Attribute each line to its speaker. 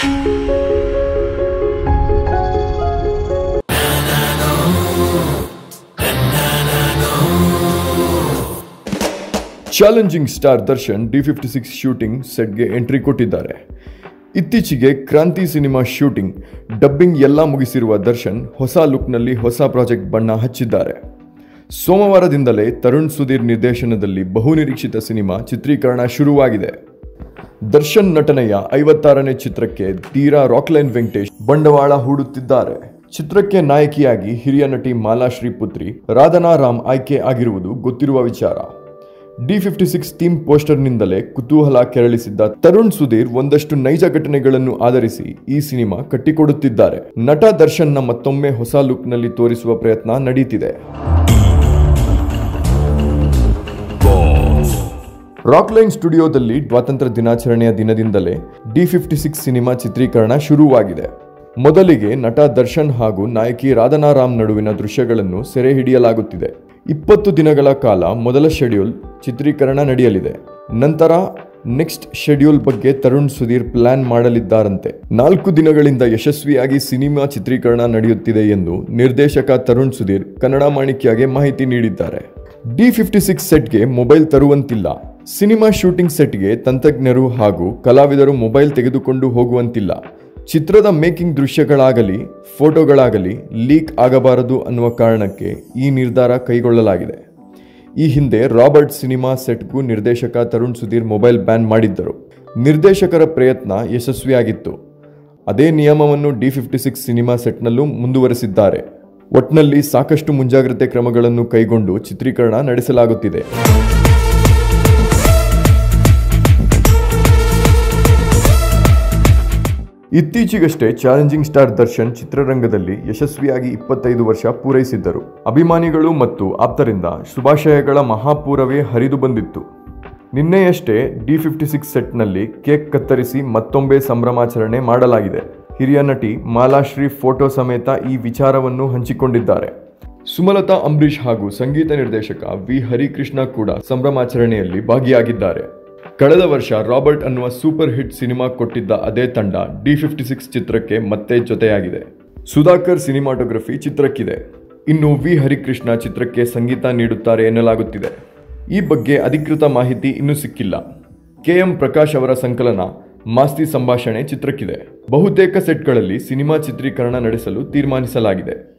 Speaker 1: challenging star Darshan D fifty six shooting ಸೆಟ್ಗೆ entry ಕೊಟ್ಟಿದ್ದಾರೆ ಇತ್ತೀಚೆಗೆ ಕ್ರಾಂತಿ ಸಿನಿಮಾ ಶೂಟಿಂಗ್ ಡಬ್ಬಿಂಗ್ ಎಲ್ಲ ಮುಗಿಸಿರುವ ದರ್ಶನ್ ಹೊಸ ಲುಕ್ನಲ್ಲಿ ಹೊಸ ಪ್ರಾಜೆಕ್ಟ್ ಬಣ್ಣ ಹಚ್ಚಿದ್ದಾರೆ ಸೋಮವಾರದಿಂದಲೇ ತರುಣ್ ಸುಧೀರ್ ನಿರ್ದೇಶನದಲ್ಲಿ ಬಹುನಿರೀಕ್ಷಿತ ಸಿನಿಮಾ ಚಿತ್ರೀಕರಣ ಶುರುವಾಗಿದೆ ದರ್ಶನ್ ನಟನೆಯ ಐವತ್ತಾರನೇ ಚಿತ್ರಕ್ಕೆ ತೀರಾ ರಾಕ್ಲೈನ್ ವೆಂಕಟೇಶ್ ಬಂಡವಾಳ ಹೂಡುತ್ತಿದ್ದಾರೆ ಚಿತ್ರಕ್ಕೆ ನಾಯಕಿಯಾಗಿ ಹಿರಿಯ ನಟಿ ಮಾಲಾ ಶ್ರೀಪುತ್ರಿ ರಾಧನಾ ರಾಮ್ ಆಯ್ಕೆ ಆಗಿರುವುದು ಗೊತ್ತಿರುವ ವಿಚಾರ ಡಿ ಫಿಫ್ಟಿ ಸಿಕ್ಸ್ ಥೀಮ್ ಪೋಸ್ಟರ್ನಿಂದಲೇ ಕುತೂಹಲ ಕೆರಳಿಸಿದ್ದ ತರುಣ್ ಸುಧೀರ್ ಒಂದಷ್ಟು ನೈಜ ಘಟನೆಗಳನ್ನು ಆಧರಿಸಿ ಈ ಸಿನಿಮಾ ಕಟ್ಟಿಕೊಡುತ್ತಿದ್ದಾರೆ ನಟ ದರ್ಶನ್ನ ಮತ್ತೊಮ್ಮೆ ಹೊಸ ಲುಕ್ನಲ್ಲಿ ತೋರಿಸುವ ಪ್ರಯತ್ನ ನಡೀತಿದೆ ರಾಕ್ಲೈನ್ ಸ್ಟುಡಿಯೋದಲ್ಲಿ ಸ್ವಾತಂತ್ರ್ಯ ದಿನಾಚರಣೆಯ ದಿನದಿಂದಲೇ ಡಿ ಫಿಫ್ಟಿ ಸಿಕ್ಸ್ ಸಿನಿಮಾ ಚಿತ್ರೀಕರಣ ಶುರುವಾಗಿದೆ ಮೊದಲಿಗೆ ನಟ ದರ್ಶನ್ ಹಾಗೂ ನಾಯಕಿ ರಾಧನಾ ರಾಮ್ ನಡುವಿನ ದೃಶ್ಯಗಳನ್ನು ಸೆರೆ ಹಿಡಿಯಲಾಗುತ್ತಿದೆ ಇಪ್ಪತ್ತು ದಿನಗಳ ಕಾಲ ಮೊದಲ ಶೆಡ್ಯೂಲ್ ಚಿತ್ರೀಕರಣ ನಡೆಯಲಿದೆ ನಂತರ ನೆಕ್ಸ್ಟ್ ಶೆಡ್ಯೂಲ್ ಬಗ್ಗೆ ತರುಣ್ ಸುಧೀರ್ ಪ್ಲಾನ್ ಮಾಡಲಿದ್ದಾರಂತೆ ನಾಲ್ಕು ದಿನಗಳಿಂದ ಯಶಸ್ವಿಯಾಗಿ ಸಿನಿಮಾ ಚಿತ್ರೀಕರಣ ನಡೆಯುತ್ತಿದೆ ಎಂದು ನಿರ್ದೇಶಕ ತರುಣ್ ಸುಧೀರ್ ಕನ್ನಡ ಮಾಣಿಕ್ಯಗೆ ಮಾಹಿತಿ ನೀಡಿದ್ದಾರೆ ಡಿ ಫಿಫ್ಟಿ ಸಿಕ್ಸ್ ಸೆಟ್ಗೆ ಮೊಬೈಲ್ ತರುವಂತಿಲ್ಲ ಸಿನಿಮಾ ಶೂಟಿಂಗ್ ಸೆಟ್ಗೆ ತಂತ್ರಜ್ಞರು ಹಾಗೂ ಕಲಾವಿದರು ಮೊಬೈಲ್ ತೆಗೆದುಕೊಂಡು ಹೋಗುವಂತಿಲ್ಲ ಚಿತ್ರದ ಮೇಕಿಂಗ್ ದೃಶ್ಯಗಳಾಗಲಿ ಫೋಟೋಗಳಾಗಲಿ ಲೀಕ್ ಆಗಬಾರದು ಅನ್ನುವ ಕಾರಣಕ್ಕೆ ಈ ನಿರ್ಧಾರ ಕೈಗೊಳ್ಳಲಾಗಿದೆ ಈ ಹಿಂದೆ ರಾಬರ್ಟ್ ಸಿನಿಮಾ ಸೆಟ್ಗೂ ನಿರ್ದೇಶಕ ತರುಣ್ ಸುಧೀರ್ ಮೊಬೈಲ್ ಬ್ಯಾನ್ ಮಾಡಿದ್ದರು ನಿರ್ದೇಶಕರ ಪ್ರಯತ್ನ ಯಶಸ್ವಿಯಾಗಿತ್ತು ಅದೇ ನಿಯಮವನ್ನು ಡಿ ಫಿಫ್ಟಿ ಸಿಕ್ಸ್ ಸಿನಿಮಾ ಸೆಟ್ನಲ್ಲೂ ಮುಂದುವರೆಸಿದ್ದಾರೆ ಒಟ್ನಲ್ಲಿ ಸಾಕಷ್ಟು ಮುಂಜಾಗ್ರತೆ ಕ್ರಮಗಳನ್ನು ಕೈಗೊಂಡು ಚಿತ್ರೀಕರಣ ನಡೆಸಲಾಗುತ್ತಿದೆ ಇತ್ತೀಚೆಗಷ್ಟೇ ಚಾಲೆಂಜಿಂಗ್ ಸ್ಟಾರ್ ದರ್ಶನ್ ಚಿತ್ರರಂಗದಲ್ಲಿ ಯಶಸ್ವಿಯಾಗಿ ಇಪ್ಪತ್ತೈದು ವರ್ಷ ಪೂರೈಸಿದ್ದರು ಅಭಿಮಾನಿಗಳು ಮತ್ತು ಆಪ್ತರಿಂದ ಶುಭಾಶಯಗಳ ಮಹಾಪೂರವೇ ಹರಿದು ಬಂದಿತ್ತು ನಿನ್ನೆಯಷ್ಟೇ ಡಿ ಫಿಫ್ಟಿ ಸಿಕ್ಸ್ ಸೆಟ್ನಲ್ಲಿ ಕೇಕ್ ಕತ್ತರಿಸಿ ಮತ್ತೊಂಬೆ ಸಂಭ್ರಮಾಚರಣೆ ಮಾಡಲಾಗಿದೆ ಹಿರಿಯ ನಟಿ ಮಾಲಾಶ್ರೀ ಫೋಟೋ ಸಮೇತ ಈ ವಿಚಾರವನ್ನು ಹಂಚಿಕೊಂಡಿದ್ದಾರೆ ಸುಮಲತಾ ಅಂಬರೀಷ್ ಹಾಗೂ ಸಂಗೀತ ನಿರ್ದೇಶಕ ವಿ ಹರಿಕೃಷ್ಣ ಕೂಡ ಸಂಭ್ರಮಾಚರಣೆಯಲ್ಲಿ ಭಾಗಿಯಾಗಿದ್ದಾರೆ ಕಳೆದ ವರ್ಷ ರಾಬರ್ಟ್ ಅನ್ನುವ ಸೂಪರ್ ಹಿಟ್ ಸಿನಿಮಾ ಕೊಟ್ಟಿದ್ದ ಅದೇ ತಂಡ ಡಿ ಫಿಫ್ಟಿ ಸಿಕ್ಸ್ ಚಿತ್ರಕ್ಕೆ ಮತ್ತೆ ಜೊತೆಯಾಗಿದೆ ಸುಧಾಕರ್ ಸಿನಿಮಾಟೋಗ್ರಫಿ ಚಿತ್ರಕ್ಕಿದೆ ಇನ್ನು ವಿ ಹರಿಕೃಷ್ಣ ಚಿತ್ರಕ್ಕೆ ಸಂಗೀತ ನೀಡುತ್ತಾರೆ ಎನ್ನಲಾಗುತ್ತಿದೆ ಈ ಬಗ್ಗೆ ಅಧಿಕೃತ ಮಾಹಿತಿ ಇನ್ನೂ ಸಿಕ್ಕಿಲ್ಲ ಕೆಎಂ ಪ್ರಕಾಶ್ ಅವರ ಸಂಕಲನ ಮಾಸ್ತಿ ಸಂಭಾಷಣೆ ಚಿತ್ರಕ್ಕಿದೆ ಬಹುತೇಕ ಸೆಟ್ಗಳಲ್ಲಿ ಸಿನಿಮಾ ಚಿತ್ರೀಕರಣ ನಡೆಸಲು ತೀರ್ಮಾನಿಸಲಾಗಿದೆ